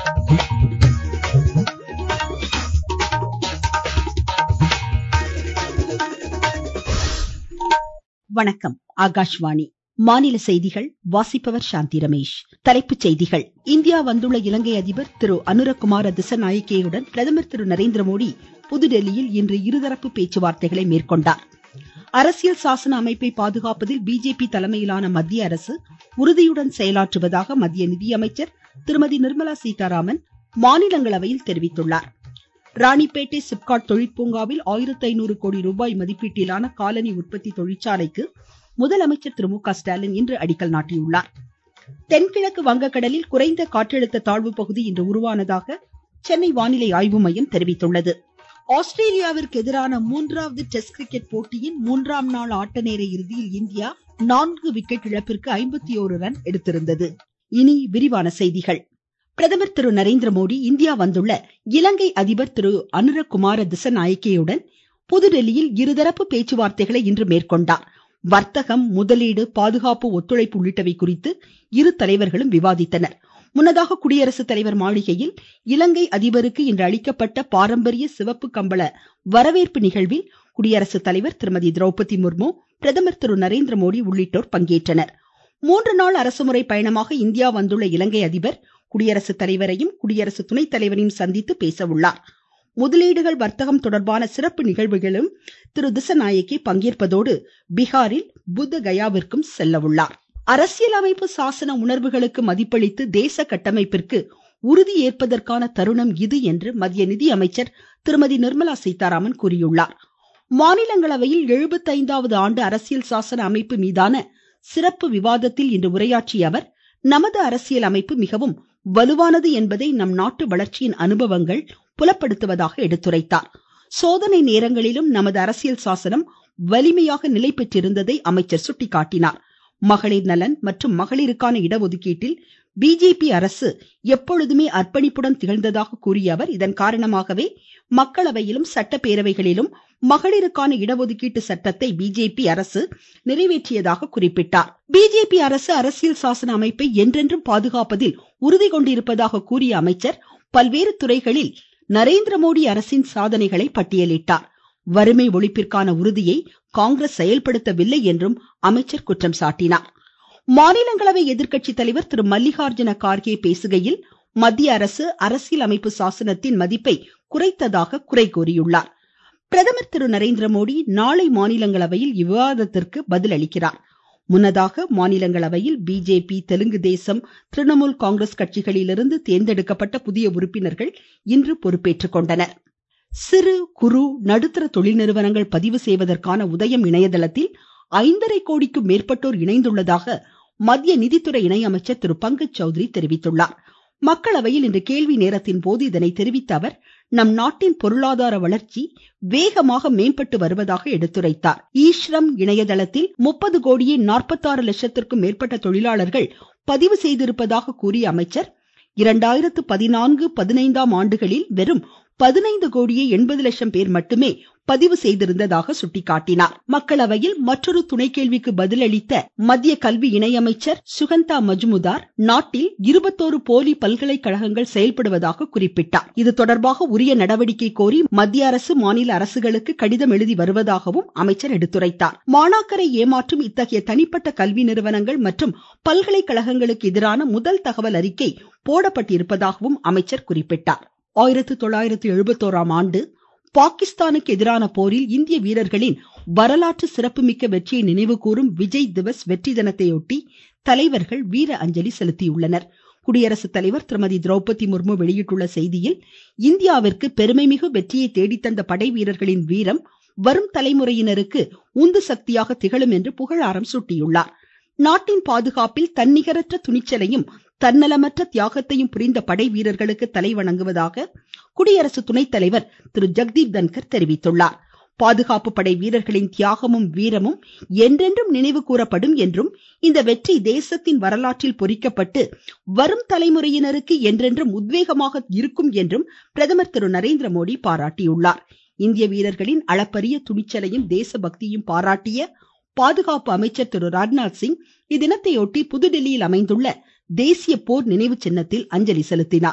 வணக்கம் ஆகாஷ்வாணி மாநில செய்திகள் வாசிப்பவர் சாந்தி ரமேஷ் தலைப்புச் செய்திகள் இந்தியா வந்துள்ள இலங்கை அதிபர் திரு அனுரகுமார திசநாயக்கேயுடன் பிரதமர் திரு நரேந்திர மோடி புதுடெல்லியில் இன்று இருதரப்பு பேச்சுவார்த்தைகளை மேற்கொண்டார் அரசியல் சாசன அமைப்பை பாதுகாப்பதில் பிஜேபி தலைமையிலான மத்திய அரசு உறுதியுடன் செயலாற்றுவதாக மத்திய நிதியமைச்சர் திருமதி நிர்மலா சீதாராமன் மாநிலங்களவையில் தெரிவித்துள்ளார் ராணிப்பேட்டை சிப்காட் தொழிற்பூங்காவில் ஆயிரத்தி ஐநூறு கோடி ரூபாய் மதிப்பீட்டிலான காலனி உற்பத்தி தொழிற்சாலைக்கு முதலமைச்சர் திரு மு க ஸ்டாலின் இன்று அடிக்கல் நாட்டியுள்ளார் தென்கிழக்கு வங்கக்கடலில் குறைந்த காற்றழுத்த தாழ்வு பகுதி இன்று உருவானதாக சென்னை வானிலை ஆய்வு மையம் தெரிவித்துள்ளது ஆஸ்திரேலியாவிற்கு எதிரான மூன்றாவது டெஸ்ட் கிரிக்கெட் போட்டியின் மூன்றாம் நாள் ஆட்ட நேர இறுதியில் இந்தியா நான்கு விக்கெட் இழப்பிற்கு ஐம்பத்தி ஓரு ரன் எடுத்திருந்தது இனி விரிவான செய்திகள் பிரதமர் திரு நரேந்திர மோடி இந்தியா வந்துள்ள இலங்கை அதிபர் திரு அனுரகுமார திசநாயக்கேயுடன் புதுடெல்லியில் இருதரப்பு பேச்சுவார்த்தைகளை இன்று மேற்கொண்டார் வர்த்தகம் முதலீடு பாதுகாப்பு ஒத்துழைப்பு உள்ளிட்டவை குறித்து இரு தலைவர்களும் விவாதித்தனர் முன்னதாக குடியரசுத் தலைவர் மாளிகையில் இலங்கை அதிபருக்கு இன்று அளிக்கப்பட்ட பாரம்பரிய சிவப்பு கம்பள வரவேற்பு நிகழ்வில் குடியரசுத் தலைவர் திருமதி திரௌபதி முர்மு பிரதமர் திரு நரேந்திர மோடி உள்ளிட்டோர் பங்கேற்றனர் மூன்று நாள் அரசுமுறை பயணமாக இந்தியா வந்துள்ள இலங்கை அதிபர் குடியரசுத் தலைவரையும் குடியரசு துணைத் தலைவரையும் சந்தித்து பேச உள்ளார் முதலீடுகள் வர்த்தகம் தொடர்பான சிறப்பு நிகழ்வுகளும் திரு திசநாயக்கே பங்கேற்பதோடு பீகாரில் புத்த கயாவிற்கும் செல்ல உள்ளார் அரசியலமைப்பு சாசன உணர்வுகளுக்கு மதிப்பளித்து தேச கட்டமைப்பிற்கு உறுதி ஏற்பதற்கான தருணம் இது என்று மத்திய நிதியமைச்சர் திருமதி நிர்மலா சீதாராமன் கூறியுள்ளார் மாநிலங்களவையில் எழுபத்தைந்தாவது ஆண்டு அரசியல் சாசன அமைப்பு மீதான சிறப்பு விவாதத்தில் இன்று உரையாற்றிய அவர் நமது அரசியல் அமைப்பு மிகவும் வலுவானது என்பதை நம் நாட்டு வளர்ச்சியின் அனுபவங்கள் புலப்படுத்துவதாக எடுத்துரைத்தார் சோதனை நேரங்களிலும் நமது அரசியல் சாசனம் வலிமையாக நிலை பெற்றிருந்ததை அமைச்சர் சுட்டிக்காட்டினார் மகளிர் நலன் மற்றும் மகளிருக்கான இடஒதுக்கீட்டில் பிஜேபி அரசு எப்பொழுதுமே அர்ப்பணிப்புடன் திகழ்ந்ததாக கூறிய அவர் இதன் காரணமாகவே மக்களவையிலும் சட்டப்பேரவைகளிலும் மகளிருக்கான இடஒதுக்கீட்டு சட்டத்தை பிஜேபி அரசு நிறைவேற்றியதாக குறிப்பிட்டார் பிஜேபி அரசு அரசியல் சாசன அமைப்பை என்றென்றும் பாதுகாப்பதில் உறுதி கொண்டிருப்பதாக கூறிய அமைச்சர் பல்வேறு துறைகளில் நரேந்திர மோடி அரசின் சாதனைகளை பட்டியலிட்டார் வறுமை ஒழிப்பிற்கான உறுதியை காங்கிரஸ் செயல்படுத்தவில்லை என்றும் அமைச்சர் குற்றம் சாட்டினார் மாநிலங்களவை எதிர்க்கட்சி தலைவர் திரு மல்லிகார்ஜுன கார்கே பேசுகையில் மத்திய அரசு அரசியல் அமைப்பு சாசனத்தின் மதிப்பை குறைத்ததாக குறை கூறியுள்ளார் பிரதமர் திரு நரேந்திர மோடி நாளை மாநிலங்களவையில் விவாதத்திற்கு பதில் அளிக்கிறார் முன்னதாக மாநிலங்களவையில் பிஜேபி தெலுங்கு தேசம் திரிணாமுல் காங்கிரஸ் கட்சிகளிலிருந்து தேர்ந்தெடுக்கப்பட்ட புதிய உறுப்பினர்கள் இன்று பொறுப்பேற்றுக் கொண்டனர் சிறு குறு நடுத்தர தொழில் நிறுவனங்கள் பதிவு செய்வதற்கான உதயம் இணையதளத்தில் ஐந்தரை கோடிக்கும் மேற்பட்டோர் இணைந்துள்ளதாக மத்திய நிதித்துறை இணையமைச்சர் திரு பங்கஜ் சௌத்ரி தெரிவித்துள்ளார் மக்களவையில் இன்று கேள்வி நேரத்தின் போது இதனை தெரிவித்த அவர் நம் நாட்டின் பொருளாதார வளர்ச்சி வேகமாக மேம்பட்டு வருவதாக எடுத்துரைத்தார் ஈஸ்ரம் இணையதளத்தில் முப்பது கோடியே நாற்பத்தாறு லட்சத்திற்கும் மேற்பட்ட தொழிலாளர்கள் பதிவு செய்திருப்பதாக கூறிய அமைச்சர் இரண்டாயிரத்து பதினான்கு பதினைந்தாம் ஆண்டுகளில் வெறும் பதினைந்து கோடியே எண்பது லட்சம் பேர் மட்டுமே பதிவு செய்திருந்ததாக சுட்டிக்காட்டினார் மக்களவையில் மற்றொரு துணை கேள்விக்கு பதிலளித்த மத்திய கல்வி இணையமைச்சர் சுகந்தா மஜுமுதார் நாட்டில் இருபத்தோரு போலி பல்கலைக்கழகங்கள் செயல்படுவதாக குறிப்பிட்டார் இது தொடர்பாக உரிய நடவடிக்கை கோரி மத்திய அரசு மாநில அரசுகளுக்கு கடிதம் எழுதி வருவதாகவும் அமைச்சர் எடுத்துரைத்தார் மாணாக்கரை ஏமாற்றும் இத்தகைய தனிப்பட்ட கல்வி நிறுவனங்கள் மற்றும் பல்கலைக்கழகங்களுக்கு எதிரான முதல் தகவல் அறிக்கை போடப்பட்டிருப்பதாகவும் அமைச்சர் குறிப்பிட்டார் ஆயிரத்தி தொள்ளாயிரத்தி எழுபத்தோராம் ஆண்டு பாகிஸ்தானுக்கு எதிரான போரில் இந்திய வீரர்களின் வரலாற்று சிறப்புமிக்க வெற்றியை நினைவுகூரும் விஜய் திவஸ் வெற்றி தினத்தையொட்டி தலைவர்கள் வீர அஞ்சலி செலுத்தியுள்ளனர் குடியரசுத் தலைவர் திருமதி திரௌபதி முர்மு வெளியிட்டுள்ள செய்தியில் இந்தியாவிற்கு பெருமைமிகு வெற்றியை தேடித்தந்த படை வீரர்களின் வீரம் வரும் தலைமுறையினருக்கு உந்து சக்தியாக திகழும் என்று புகழாரம் சூட்டியுள்ளார் நாட்டின் பாதுகாப்பில் தன்னிகரற்ற துணிச்சலையும் தன்னலமற்ற தியாகத்தையும் புரிந்த படை வீரர்களுக்கு தலை வணங்குவதாக குடியரசு துணைத் தலைவர் திரு ஜெக்தீப் தன்கர் தெரிவித்துள்ளார் பாதுகாப்பு படை வீரர்களின் தியாகமும் வீரமும் என்றென்றும் நினைவு கூறப்படும் என்றும் இந்த வெற்றி தேசத்தின் வரலாற்றில் பொறிக்கப்பட்டு வரும் தலைமுறையினருக்கு என்றென்றும் உத்வேகமாக இருக்கும் என்றும் பிரதமர் திரு நரேந்திர மோடி பாராட்டியுள்ளார் இந்திய வீரர்களின் அளப்பரிய துணிச்சலையும் தேசபக்தியும் பாராட்டிய பாதுகாப்பு அமைச்சர் திரு ராஜ்நாத் சிங் இத்தினத்தையொட்டி புதுதில்லியில் அமைந்துள்ள தேசிய போர் நினைவு சின்னத்தில் அஞ்சலி செலுத்தினார்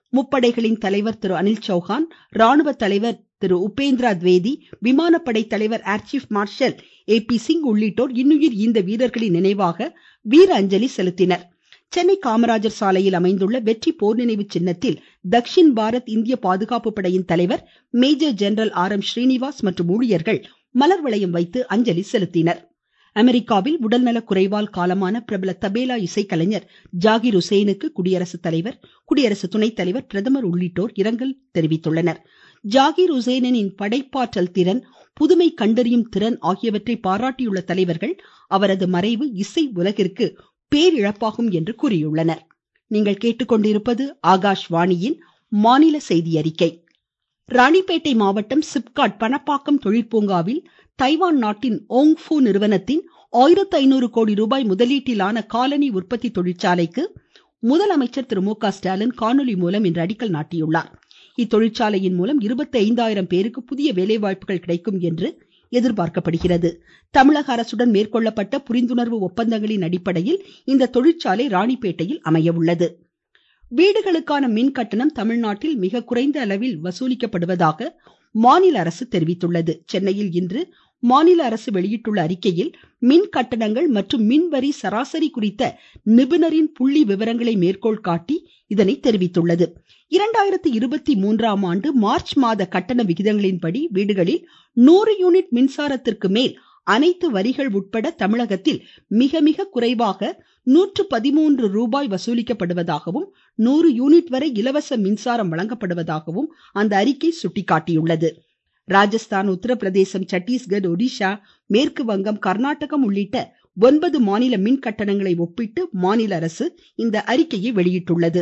முப்படைகளின் தலைவர் திரு அனில் சௌஹான் ராணுவ தலைவர் திரு உபேந்திராத்வேதி விமானப்படை தலைவர் air chief marshal A P Singh உள்ளிட்டோர் இன்னுயிர் ஈந்த வீரர்களின் நினைவாக வீர அஞ்சலி செலுத்தினர் சென்னை காமராஜர் சாலையில் அமைந்துள்ள வெற்றி போர் நினைவு சின்னத்தில் தக்ஷின் பாரத் இந்திய பாதுகாப்பு படையின் தலைவர் major general R M Srinivas மற்றும் ஊழியர்கள் மலர் வளையம் வைத்து அஞ்சலி செலுத்தினர் அமெரிக்காவில் உடல்நலக் குறைவால் காலமான பிரபல தபேலா இசைக்கலைஞர் ஜாகிர் உசேனுக்கு குடியரசுத் தலைவர் குடியரசு துணைத் தலைவர் பிரதமர் உள்ளிட்டோர் இரங்கல் தெரிவித்துள்ளனர் ஜாகிர் உசேனின் படைப்பாற்றல் திறன் புதுமை கண்டறியும் திறன் ஆகியவற்றை பாராட்டியுள்ள தலைவர்கள் அவரது மறைவு இசை உலகிற்கு பேரிழப்பாகும் என்று கூறியுள்ளனர் நீங்கள் கேட்டுக்கொண்டிருப்பது ஆகாஷ்வாணியின் மாநில செய்தி அறிக்கை ராணிப்பேட்டை மாவட்டம் சிப்காட் பணப்பாக்கம் தொழிற்பூங்காவில் தைவான் நாட்டின் ஓங்ஃபு நிறுவனத்தின் ஆயிரத்து ஐநூறு கோடி ரூபாய் முதலீட்டிலான காலனி உற்பத்தி தொழிற்சாலைக்கு முதலமைச்சர் திரு மு க ஸ்டாலின் காணொலி மூலம் இன்று அடிக்கல் நாட்டியுள்ளார் இத்தொழிற்சாலையின் மூலம் இருபத்தி ஐந்தாயிரம் பேருக்கு புதிய வேலைவாய்ப்புகள் கிடைக்கும் என்று எதிர்பார்க்கப்படுகிறது தமிழக அரசுடன் மேற்கொள்ளப்பட்ட புரிந்துணர்வு ஒப்பந்தங்களின் அடிப்படையில் இந்த தொழிற்சாலை ராணிப்பேட்டையில் அமைய உள்ளது வீடுகளுக்கான மின் கட்டணம் தமிழ்நாட்டில் மிக குறைந்த அளவில் வசூலிக்கப்படுவதாக மாநில அரசு தெரிவித்துள்ளது சென்னையில் இன்று மாநில அரசு வெளியிட்டுள்ள அறிக்கையில் மின் கட்டணங்கள் மற்றும் மின்வரி சராசரி குறித்த நிபுணரின் புள்ளி விவரங்களை மேற்கோள் காட்டி இதனை தெரிவித்துள்ளது இரண்டாயிரத்தி இருபத்தி மூன்றாம் ஆண்டு மார்ச் மாத கட்டண விகிதங்களின்படி வீடுகளில் நூறு யூனிட் மின்சாரத்திற்கு மேல் அனைத்து வரிகள் உட்பட தமிழகத்தில் மிக மிக குறைவாக நூற்று பதிமூன்று ரூபாய் வசூலிக்கப்படுவதாகவும் நூறு யூனிட் வரை இலவச மின்சாரம் வழங்கப்படுவதாகவும் அந்த அறிக்கை சுட்டிக்காட்டியுள்ளது ராஜஸ்தான் உத்தரப்பிரதேசம் சத்தீஸ்கர் ஒடிஷா மேற்கு வங்கம் கர்நாடகம் உள்ளிட்ட ஒன்பது மாநில மின் கட்டணங்களை ஒப்பிட்டு மாநில அரசு இந்த அறிக்கையை வெளியிட்டுள்ளது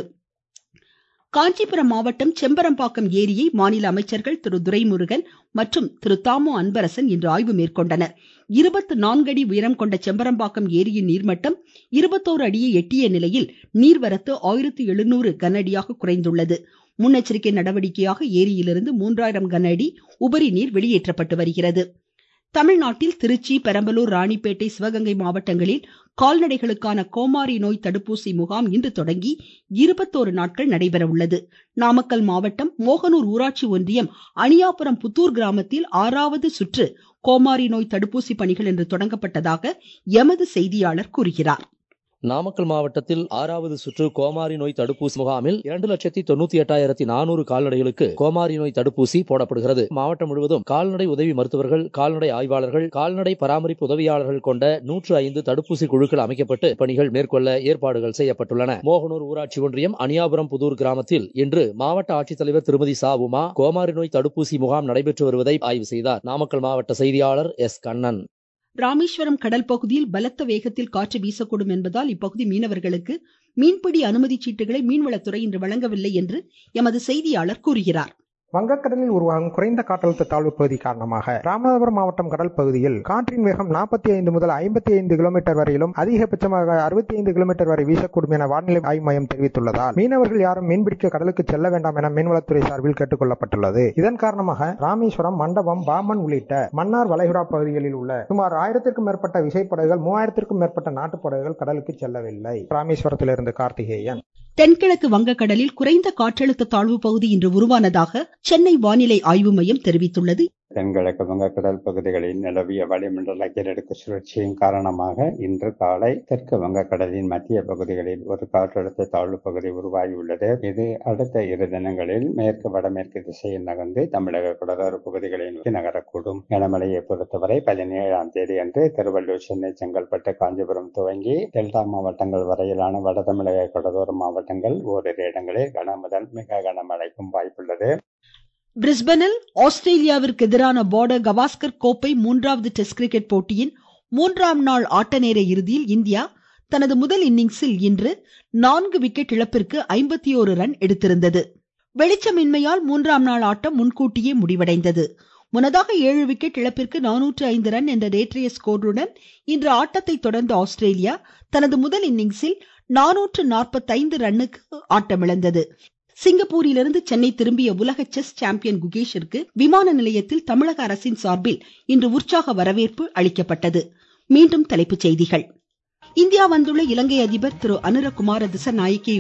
காஞ்சிபுரம் மாவட்டம் செம்பரம்பாக்கம் ஏரியை மாநில அமைச்சர்கள் திரு துரைமுருகன் மற்றும் திரு தாமோ அன்பரசன் இன்று ஆய்வு மேற்கொண்டனர் இருபத்தி நான்கு அடி உயரம் கொண்ட செம்பரம்பாக்கம் ஏரியின் நீர்மட்டம் இருபத்தோரு அடியை எட்டிய நிலையில் நீர்வரத்து ஆயிரத்தி எழுநூறு கனஅடியாக குறைந்துள்ளது முன்னெச்சரிக்கை நடவடிக்கையாக ஏரியிலிருந்து மூன்றாயிரம் கன அடி உபரி நீர் வெளியேற்றப்பட்டு வருகிறது தமிழ்நாட்டில் திருச்சி பெரம்பலூர் ராணிப்பேட்டை சிவகங்கை மாவட்டங்களில் கால்நடைகளுக்கான கோமாரி நோய் தடுப்பூசி முகாம் இன்று தொடங்கி இருபத்தோரு நாட்கள் நடைபெற உள்ளது நாமக்கல் மாவட்டம் மோகனூர் ஊராட்சி ஒன்றியம் அணியாபுரம் புத்தூர் கிராமத்தில் ஆறாவது சுற்று கோமாரி நோய் தடுப்பூசி பணிகள் இன்று தொடங்கப்பட்டதாக எமது செய்தியாளர் கூறுகிறார் நாமக்கல் மாவட்டத்தில் ஆறாவது சுற்று கோமாரி நோய் தடுப்பூசி முகாமில் இரண்டு லட்சத்தி தொண்ணூத்தி எட்டாயிரத்தி நானூறு கால்நடைகளுக்கு கோமாரி நோய் தடுப்பூசி போடப்படுகிறது மாவட்டம் முழுவதும் கால்நடை உதவி மருத்துவர்கள் கால்நடை ஆய்வாளர்கள் கால்நடை பராமரிப்பு உதவியாளர்கள் கொண்ட நூற்று ஐந்து தடுப்பூசி குழுக்கள் அமைக்கப்பட்டு பணிகள் மேற்கொள்ள ஏற்பாடுகள் செய்யப்பட்டுள்ளன மோகனூர் ஊராட்சி ஒன்றியம் அணியாபுரம் புதூர் கிராமத்தில் இன்று மாவட்ட ஆட்சித்தலைவர் திருமதி சா உமா கோமாரி நோய் தடுப்பூசி முகாம் நடைபெற்று வருவதை ஆய்வு செய்தார் நாமக்கல் மாவட்ட செய்தியாளர் எஸ் கண்ணன் ராமேஸ்வரம் கடல் பகுதியில் பலத்த வேகத்தில் காற்று வீசக்கூடும் என்பதால் இப்பகுதி மீனவர்களுக்கு மீன்பிடி அனுமதி சீட்டுகளை மீன்வளத்துறை இன்று வழங்கவில்லை என்று எமது செய்தியாளர் கூறுகிறார் வங்கக்கடலில் உருவாகும் குறைந்த காற்றழுத்த தாழ்வு பகுதி காரணமாக ராமநாதபுரம் மாவட்டம் கடல் பகுதியில் காற்றின் வேகம் நாற்பத்தி ஐந்து முதல் ஐம்பத்தி ஐந்து கிலோமீட்டர் வரையிலும் அதிகபட்சமாக அறுபத்தி ஐந்து கிலோமீட்டர் வரை வீசக்கூடும் என வானிலை ஆய்வு மையம் தெரிவித்துள்ளதால் மீனவர்கள் யாரும் மீன்பிடிக்க கடலுக்கு செல்ல வேண்டாம் என மீன்வளத்துறை சார்பில் கேட்டுக் கொள்ளப்பட்டுள்ளது இதன் காரணமாக ராமேஸ்வரம் மண்டபம் பாமன் உள்ளிட்ட மன்னார் வளைகுடா பகுதிகளில் உள்ள சுமார் ஆயிரத்திற்கும் மேற்பட்ட விசைப்படகுகள் மூவாயிரத்திற்கும் மேற்பட்ட நாட்டுப்படகுகள் கடலுக்கு செல்லவில்லை ராமேஸ்வரத்திலிருந்து கார்த்திகேயன் தென்கிழக்கு வங்கக்கடலில் குறைந்த காற்றழுத்த தாழ்வு பகுதி இன்று உருவானதாக சென்னை வானிலை ஆய்வு மையம் தெரிவித்துள்ளது தென்கிழக்கு வங்கக்கடல் பகுதிகளில் நிலவிய வளிமண்டல கிழக்கு சுழற்சியின் காரணமாக இன்று காலை தெற்கு வங்கக்கடலின் மத்திய பகுதிகளில் ஒரு காற்றழுத்த தாழ்வு பகுதி உருவாகியுள்ளது இது அடுத்த இரு தினங்களில் மேற்கு வடமேற்கு திசையில் நகர்ந்து தமிழக கடலோர பகுதிகளை நோக்கி நகரக்கூடும் கனமழையை பொறுத்தவரை பதினேழாம் தேதி அன்று திருவள்ளூர் சென்னை செங்கல்பட்டு காஞ்சிபுரம் துவங்கி டெல்டா மாவட்டங்கள் வரையிலான வட தமிழக கடலோர மாவட்டங்கள் ஓரிரு இடங்களில் கன முதல் மிக கனமழைக்கும் வாய்ப்புள்ளது பிரிஸ்பனில் ஆஸ்திரேலியாவிற்கு எதிரான பார்டர் கவாஸ்கர் கோப்பை மூன்றாவது டெஸ்ட் கிரிக்கெட் போட்டியின் மூன்றாம் நாள் ஆட்ட நேர இறுதியில் இந்தியா தனது முதல் இன்னிங்ஸில் இன்று நான்கு விக்கெட் இழப்பிற்கு ஐம்பத்தி ஓரு ரன் எடுத்திருந்தது வெளிச்சமின்மையால் மூன்றாம் நாள் ஆட்டம் முன்கூட்டியே முடிவடைந்தது முன்னதாக ஏழு விக்கெட் இழப்பிற்கு நானூற்று ஐந்து ரன் என்ற நேற்றைய ஸ்கோருடன் இன்று ஆட்டத்தை தொடர்ந்த ஆஸ்திரேலியா தனது முதல் இன்னிங்ஸில் நானூற்று நாற்பத்தைந்து ரன்னுக்கு ஆட்டமிழந்தது சிங்கப்பூரிலிருந்து சென்னை திரும்பிய உலக செஸ் சாம்பியன் குகேஷிற்கு விமான நிலையத்தில் தமிழக அரசின் சார்பில் இன்று உற்சாக வரவேற்பு அளிக்கப்பட்டது மீண்டும் தலைப்புச் செய்திகள் இந்தியா வந்துள்ள இலங்கை அதிபர் திரு அனுரகுமார திசநாயக்கேயுடன்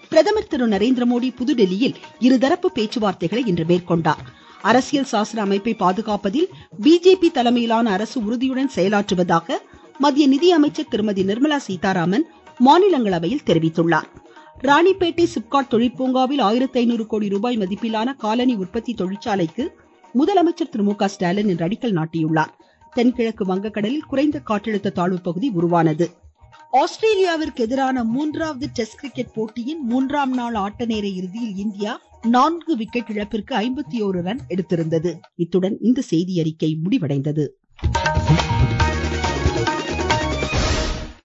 பிரதமர் திரு நரேந்திர மோடி புதுடெல்லியில் இருதரப்பு பேச்சுவார்த்தைகளை இன்று மேற்கொண்டார் அரசியல் சாசன அமைப்பை பாதுகாப்பதில் பிஜேபி தலைமையிலான அரசு உறுதியுடன் செயலாற்றுவதாக மத்திய நிதியமைச்சர் திருமதி நிர்மலா சீதாராமன் மாநிலங்களவையில் தெரிவித்துள்ளார் ராணிப்பேட்டை சிப்காட் தொழிற்பூங்காவில் ஆயிரத்தி ஐநூறு கோடி ரூபாய் மதிப்பிலான காலனி உற்பத்தி தொழிற்சாலைக்கு முதலமைச்சர் திரு மு க ஸ்டாலின் இன்று அடிக்கல் நாட்டியுள்ளார் தென்கிழக்கு வங்கக்கடலில் குறைந்த காற்றழுத்த தாழ்வு பகுதி உருவானது ஆஸ்திரேலியாவிற்கு எதிரான மூன்றாவது டெஸ்ட் கிரிக்கெட் போட்டியின் மூன்றாம் நாள் ஆட்ட நேர இறுதியில் இந்தியா நான்கு விக்கெட் இழப்பிற்கு ஐம்பத்தி ஓரு ரன் எடுத்திருந்தது இத்துடன் இந்த செய்தி அறிக்கை முடிவடைந்தது